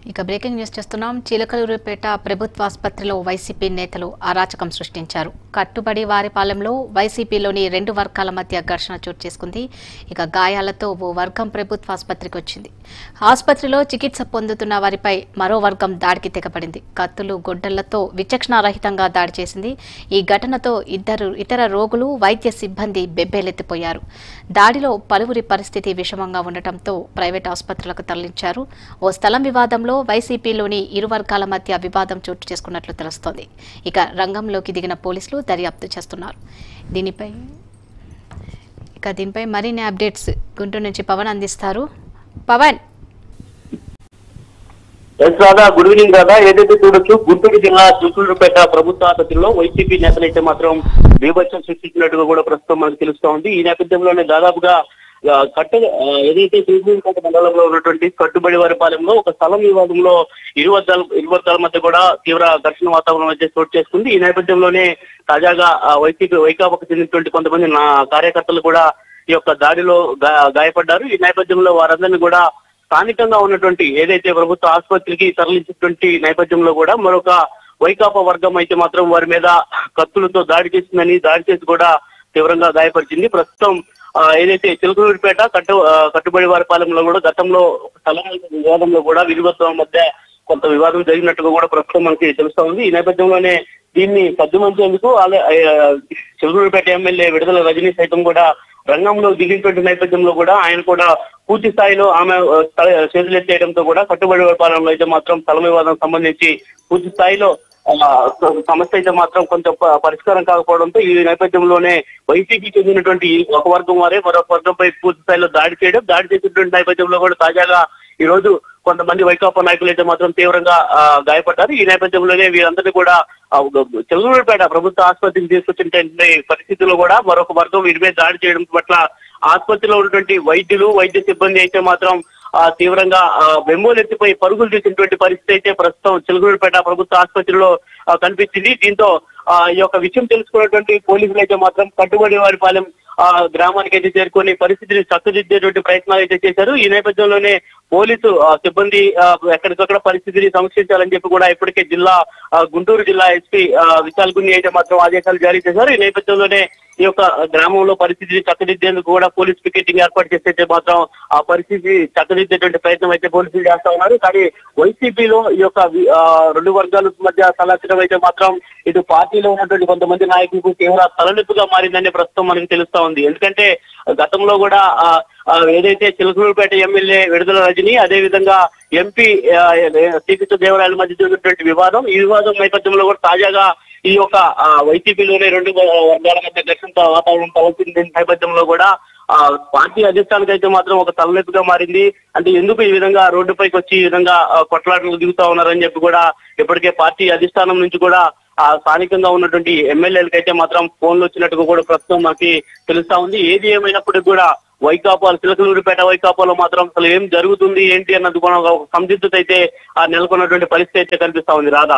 ఇక breaking news చేస్తున్నాం చిలకలూరుపేట ప్రభుత్వ ఆసుపత్రిలో వైసీపీ నేతలు అరాచకం సృష్టించారు కట్టుబడి వారిపాలెంలో వైసీపీలోని రెండు వర్గాల మధ్య ఘర్షణ చోటు చేసుకుంది ఇక గాయాలతో ఓ వర్గం ప్రభుత్వ ఆసుపత్రికి వచ్చింది ఆసుపత్రిలో చికిత్స పొందుతున్న వారిపై మరో వర్గం దాడికి తెగపడింది కత్తులు గొడ్డళ్లతో విచక్షణారహితంగా దాడి చేసింది ఈ ఘటనతో ఇద్దరు ఇతర రోగులు వైద్య సిబ్బంది బెబ్బేలెత్తిపోయారు దాడిలో పలువురి పరిస్థితి విషమంగా ఉండటంతో ప్రైవేట్ ఆసుపత్రులకు తరలించారు ఓ స్థలం వివాదంలో వైసీపీలోని ఇరు వర్గాల మధ్య వివాదం చోటు చేసుకున్నట్లు తెలుస్తోంది ఇక రంగంలోకి దిగిన పోలీసులు దర్యాప్తు చేస్తున్నారు దీనిపై ఇక దీనిపై మరిన్ని అప్డేట్స్ గుంటూరు నుంచి పవన్ అందిస్తారు Pavan S Radha good evening Radha ఏదైతే చూడొచ్చు గుంటూరు జిల్లా చిత్తూరుపేట ప్రభుత్వ ఆసుపత్రిలో వైసీపీ నేతలు అయితే మాత్రం బీభత్సం సృష్టించినట్టుగా కూడా ప్రస్తుతం మనకు తెలుస్తా ఉంది ఈ నేపథ్యంలోనే దాదాపుగా ఆ, కట్ట ఆ, ఏదైతే చిత్తూరుపేట మండలంలో ఉన్నటువంటి కట్టుబడి వారి పాలెంలో ఒక స్థలం వివాదంలో ఇరు వర్గాల ఇరు వర్గాల మధ్య కూడా తీవ్ర ఘర్షణ వాతావరణం అయితే చోటు చేసుకుంది ఈ నేపథ్యంలోనే తాజాగా ఆ, వైసీపీ వైకాపాకు చెందినటువంటి కొంతమంది నా కార్యకర్తలు కూడా ఈ యొక్క దాడిలో గా- గాయపడ్డారు ఈ నేపథ్యంలో వారందరినీ కూడా స్థానికంగా ఉన్నటువంటి ఏదైతే ప్రభుత్వ ఆసుపత్రికి తరలించినటువంటి నేపథ్యంలో కూడా మరొక వైకాపా వర్గం అయితే మాత్రం వారి మీద కత్తులతో దాడి చేసిందని దాడి చేసి కూడా తీవ్రంగా గాయపరిచింది ప్రస్తుతం ఆ, ఏదైతే చిలుకలూరిపేట కట్టు ఆ, కట్టుబడి వారి పాలెంలో కూడా గతంలో స్థలం వివాదంలో కూడా విలువత్వం మధ్య కొంత వివాదం జరిగినట్టుగా కూడా ప్రస్తుతం మనకి తెలుస్తా ఉంది ఈ నేపథ్యంలోనే దీన్ని సద్దుమంచేందుకు అలా చిలుకూరుపేట ఎమ్మెల్యే విడుదల రజనీ సైతం కూడా రంగంలో దిగినటువంటి నేపథ్యంలో కూడా ఆయన కూడా పూర్తి స్థాయిలో ఆమె ఆ, స్థల- చేతులెత్తేయడంతో కూడా కట్టుబడి పాలనలో అయితే మాత్రం స్థల వివాదం సంబంధించి పూర్తి స్థాయిలో ఆ, సమస్య అయితే మాత్రం కొంచెం ప- పరిష్కారం కాకపోవడంతో ఈ నేపథ్యంలోనే వైసీపీ చెందినటువంటి ఈ ఒక వర్గం వారే మరొక వర్గంపై పూర్తి స్థాయిలో దాడి చేయడం దాడి చేసినటువంటి నేపథ్యంలో కూడా తాజాగా ఈ రోజు కొంతమంది వైకాపా నాయకులు అయితే మాత్రం తీవ్రంగా ఆ, గాయపడ్డారు ఈ నేపథ్యంలోనే వీరందరినీ కూడా ఆ, చెల్లూరుపేట ప్రభుత్వ ఆసుపత్రికి తీసుకొచ్చినటువంటి పరిస్థితుల్లో కూడా మరొక వర్గం వీరి మీద దాడి చేయడం పట్ల ఆసుపత్రిలో ఉన్నటువంటి వైద్యులు వైద్య సిబ్బంది అయితే మాత్రం ఆ, తీవ్రంగా ఆ, వెమ్మోలెత్తిపోయి పరుగులు తీసినటువంటి పరిస్థితి అయితే ప్రస్తుతం చిలుకూరుపేట ప్రభుత్వ ఆసుపత్రిలో ఆ, కనిపించింది దీంతో ఆ, ఈ యొక్క విషయం తెలుసుకున్నటువంటి పోలీసులు అయితే మాత్రం కట్టుబడి వారి పాలెం ఆ గ్రామానికి అయితే చేరుకొని పరిస్థితిని చక్కదిద్దేటువంటి ప్రయత్నాలు అయితే చేశారు ఈ నేపథ్యంలోనే పోలీసు ఆ, సిబ్బంది ఆ, ఎక్కడికక్కడ పరిస్థితిని సమీక్షించాలని చెప్పి కూడా ఇప్పటికే జిల్లా ఆ, గుంటూరు జిల్లా ఎస్పీ విశాల్ గున్ని అయితే మాత్రం ఆదేశాలు జారీ చేశారు ఈ నేపథ్యంలోనే ఈ యొక్క గ్రామంలో పరిస్థితిని చక్కదిద్దేందుకు కూడా పోలీస్ పికెటింగ్ ఏర్పాటు చేస్తే మాత్రం ఆ పరిస్థితి చక్కదిద్దేటువంటి ప్రయత్నం అయితే పోలీసులు చేస్తా ఉన్నారు కానీ వైసీపీలో ఈ యొక్క వి- ఆ, రెండు వర్గాల మధ్య తలచడం అయితే మాత్రం ఇటు పార్టీలో ఉన్నటువంటి కొంతమంది నాయకులకు తీవ్ర తలనొప్పిగా మారిందని ప్రస్తుతం మనకు తెలుస్తా ఉంది ఎందుకంటే గతంలో కూడా ఆ, ఆ, ఏదైతే చిలకలూరుపేట ఎమ్మెల్యే విడుదల రజని అదే విధంగా ఎంపీ ఆ, శ్రీకృష్ణ దేవరాయల మధ్య జరిగినటువంటి వివాదం ఈ వివాదం నేపథ్యంలో కూడా తాజాగా ఈ యొక్క ఆ, వైసీపీలోనే రెండు వర్గాల మధ్య ఘర్షణ వాతావరణం తలెత్తిన నేపథ్యంలో కూడా ఆ పార్టీ అధిష్టానికి అయితే మాత్రం ఒక తలనొప్పిగా మారింది అంటే ఎందుకు ఈ విధంగా రోడ్డుపైకి వచ్చి ఈ విధంగా ఆ, కొట్లాటలు దిగుతా ఉన్నారని చెప్పి కూడా ఇప్పటికే పార్టీ అధిష్టానం నుంచి కూడా ఆ స్థానికంగా ఉన్నటువంటి ఎమ్మెల్యేలకి అయితే మాత్రం ఫోన్లు వచ్చినట్టుగా కూడా ప్రస్తుతం మనకి తెలుస్తా ఉంది ఏది ఏమైనప్పటికీ కూడా వైకాపా చిలకలూరిపేట వైకాపాలో మాత్రం అసలు ఏం జరుగుతుంది ఏంటి అన్నది కూడా ఒక సందిగ్ధత అయితే ఆ నెలకొన్నటువంటి పరిస్థితి అయితే కనిపిస్తా ఉంది రాధా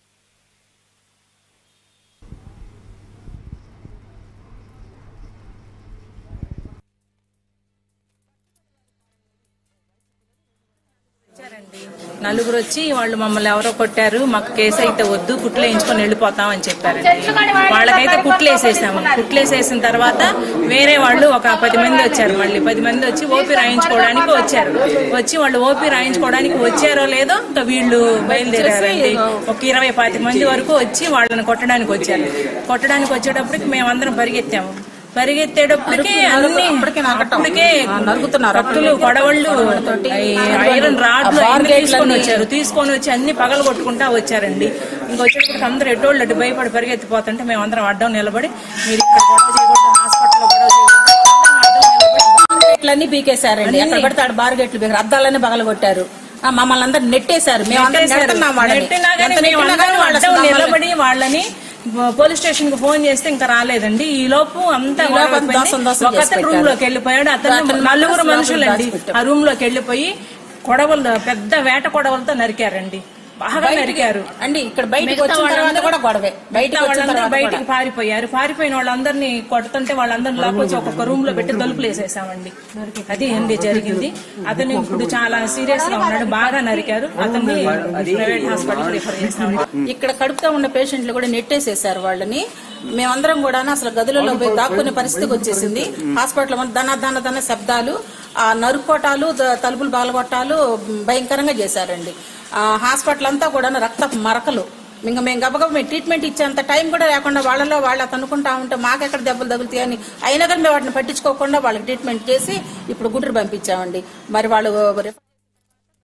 నలుగురు వచ్చి వాళ్ళు మమ్మల్ని ఎవరో కొట్టారు మాకు కేసు అయితే వద్దు కుట్లు వేయించుకొని వెళ్ళిపోతాం అని చెప్పారండి వాళ్ళకైతే కుట్లు వేసేసాము కుట్లు వేసేసిన తర్వాత వేరే వాళ్ళు ఒక పది మంది వచ్చారు మళ్ళీ పది మంది వచ్చి ఓపీ రాయించుకోవడానికి వచ్చారు వచ్చి వాళ్ళు ఓపీ రాయించుకోవడానికి వచ్చారో లేదో ఇంకా వీళ్ళు బయలుదేరారండి ఒక ఇరవై పాతి మంది వరకు వచ్చి వాళ్ళని కొట్టడానికి వచ్చారు కొట్టడానికి వచ్చేటప్పటికి మేమందరం పరిగెత్తాము పరిగెత్తేటప్పటికి అన్ని అప్పటికే కత్తులు కొడవళ్ళు ఈ ఐరన్ రాడ్లు అన్ని తీసుకొని వచ్చారు తీసుకొని వచ్చి అన్ని పగలు కొట్టుకుంటా వచ్చారండి ఇంకా వచ్చేటప్పటికి అందరూ ఎటోళ్ళు అటు భయపడి పరిగెత్తిపోతుంటే మేము అందరం అడ్డం నిలబడి మీరు ఇక్కడ గొడవ చేయకూడదు హాస్పిటల్లో గొడవ చేయకూడదు గేట్లన్నీ పీకేశారండి ఎక్కడ పడితే ఆడ బార్ గేట్లు పీకారు అద్దాలన్నీ పగలగొట్టారు ఆ, మమ్మల్ని అందరు నెట్టేశారు మేము అందరం నెట్టేశారు. నెడుతున్నాం వాళ్ళని. నెట్టినా కానీ ఎంత మేము నెట్టినా కానీ అందరం వాళ్ళు అడ్డం అసలు మమ్మల్ని- నిలబడి వాళ్ళని పోలీస్ స్టేషన్ కు ఫోన్ చేస్తే ఇంకా రాలేదండి ఈ లోపు అంతా ఈ లోపు అంతా దోసం దోసం ఒక చేసి అతను పెట్టారు. రూమ్ లోకి వెళ్ళిపోయాడు అతను అతను నలుగురు మాత్రం మనుషులండి దాచిపెట్టారు. ఆ రూమ్ లోకి వెళ్ళిపోయి కొడవలు పెద్ద వేట కొడవలతో నరికారండి బాగా నరికారు అండి ఇక్కడ బయటకు మిగతా వచ్చిన తర్వాత వాళ్ళందరూ- కూడా గొడవే బయటకు మిగతా వచ్చిన వాళ్ళందరూ తర్వాత బయటికి కూడా. పారిపోయారు పారిపోయిన వాళ్ళందరినీ కొడుతుంటే వాళ్ళందరినీ లాక్కొచ్చి ఒక్కొక్క రూమ్ లో పెట్టి తలుపులు వేసేసామండి అది ఏంది జరిగింది అతను ఇప్పుడు చాలా సీరియస్ గా ఉన్నాడు బాగా నరికారు అతన్ని ప్రైవేట్ హాస్పిటల్ రిఫర్ చేస్తాం ఇక్కడ కడుపుతో ఉన్న పేషెంట్లు కూడా నెట్టేసేసారు వాళ్ళని మేమందరం కూడా అసలు గదులలో పోయి దాక్కునే పరిస్థితికి వచ్చేసింది హాస్పిటల్ మన దన దన దన శబ్దాలు ఆ నరుక్కోటాలు ద- తలుపులు బాలగొట్టాలు భయంకరంగా చేశారండి ఆ హాస్పిటల్ అంతా కూడా రక్త మరకలు ఇంకా మేము గబగబ మేము ట్రీట్మెంట్ ఇచ్చేంత టైం కూడా లేకుండా వాళ్ళలో వాళ్ళు తనుకుంటా ఉంటే మాకెక్కడ దెబ్బలు తగులుతాయి అని అయినా కానీ మేము వాటిని పట్టించుకోకుండా వాళ్ళకి ట్రీట్మెంట్ చేసి ఇప్పుడు గుంటూరు పంపించామండి మరి వాళ్ళు